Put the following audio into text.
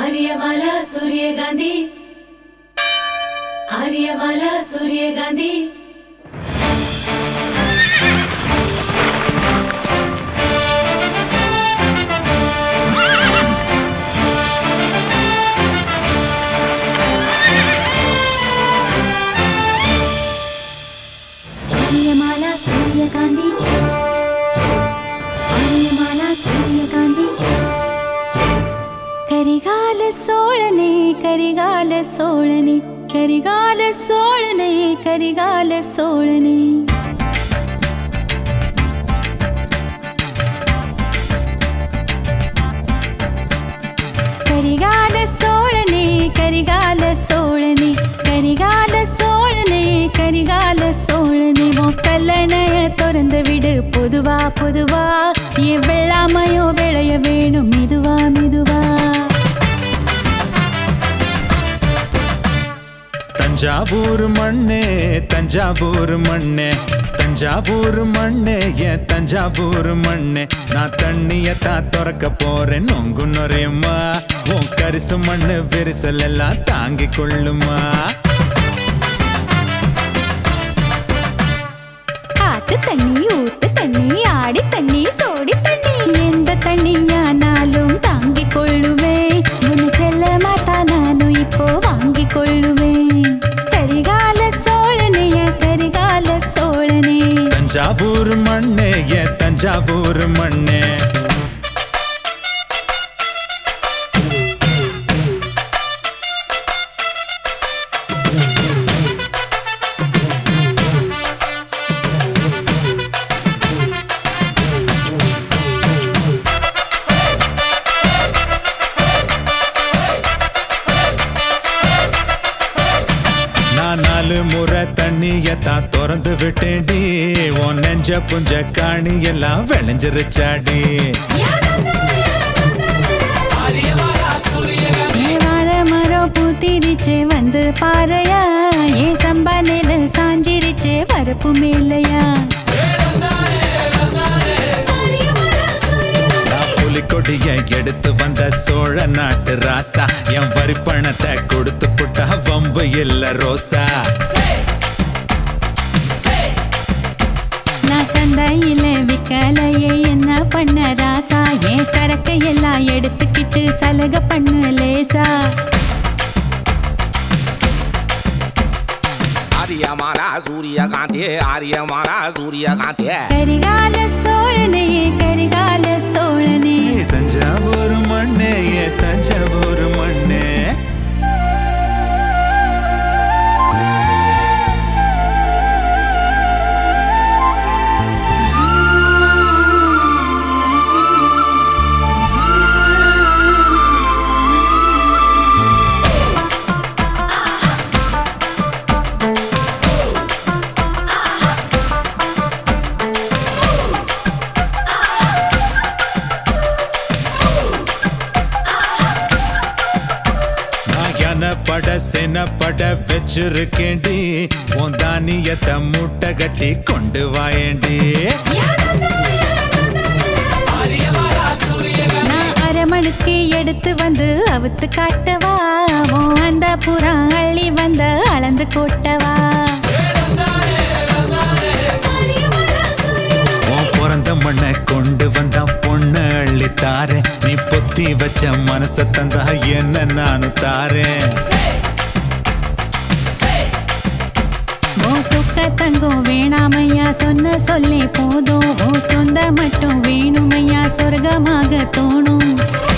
ஆரியமாலா சூரியகாந்தி ஆரியமாலா சூரியகாந்தி ஆரியமாலா சூரியகாந்தி ஆரியமாலா சூரியகாந்தி கரிகால சோழனே கரிகால சோழனே கரிகால சோழனே கரிகால சோழனே கரிகால சோழனே கரிகால சோழனே கரிகால சோழனே கரிகால சோழனே உன் கல்லணைய திறந்து விடு பொதுவா பொதுவா என் வெள்ளாமையோ விளைய வேணும் மெதுவா மெதுவா தஞ்சாவூர் மண்ணே தஞ்சாவூர் மண்ணே தஞ்சாவூர் மண்ணே என் தஞ்சாவூர் மண்ணே நான் தண்ணியத்தான் திறக்க போறேன் நொங்கு நுரையுமா உன் கரிசு மண்ணு விரிசல் எல்லாம் தாங்கிக் கொள்ளுமா ஆத்து தண்ணி ஊத்து தண்ணி ஆடி தண்ணி சோடி தண்ணி எந்த தண்ணியானாலும் தாங்கிக் கொள்ளுவேன் உன்னை செல்ல மாத்தா நானும் இப்போ வாங்கிக் கொள்ளுவேன் கரிகால சோழனே என் கரிகால சோழனே தஞ்சாவூர் மண்ணே என் தஞ்சாவூர் மண்ணே நான் நாலு முறை தண்ணியத்தான் திறந்து விட்டேன்டி உன் நெஞ்ச புஞ்ச காணி எல்லாம் விளைஞ்சிருச்சாடி ஏ வாழை மரம் பூத்திருச்சு வந்து பாறையா ஏ சம்பா நெல் சாஞ்சிருச்சு வரப்பு மேலையா நான் புலிக்கொடிய எடுத்து வந்த சோழ நாட்டு ராசா என் வரி பணத்தை கொடுத்து புட்டா வம்பு இல்ல ரோசா நான் சந்தையில விக்கலையே என்ன பண்ண ராசா ஏன் சரக்கு எல்லாம் எடுத்துக்கிட்டு சலுகை பண்ணு லேசா ஆரியமாலா சூரியகாந்தி ஆரியமாலா சூரியகாந்தி கரிகால சோழனே கரிகால சோழனே ஏ தஞ்சாவூர் மண்ணே ஏ தஞ்சாவூர் மண்ணே நான் எனப்பட செனப்பட வச்சிருக்கேண்டி உன் தானியத்தை மூட்டை கட்டி கொண்டு வாயேண்டி நான் அரமணுக்கு எடுத்து வந்து அவுத்து காட்டவா உன் அந்த புறம் அள்ளி வந்த அளந்து கொட்டவா உன் பிறந்த மண்ணை கொண்டு வந்த பொண்ணு அள்ளி தாரேன் நீ பொத்தி வச்ச மனச தந்தா என்ன நானும் தாரேன் ஓ சுக்க தங்கம் வேணாமையா சொன்ன சொல்லே போதும் ஓ சொந்த மட்டும் வேணுமையா சொர்க்கமாக தோணும்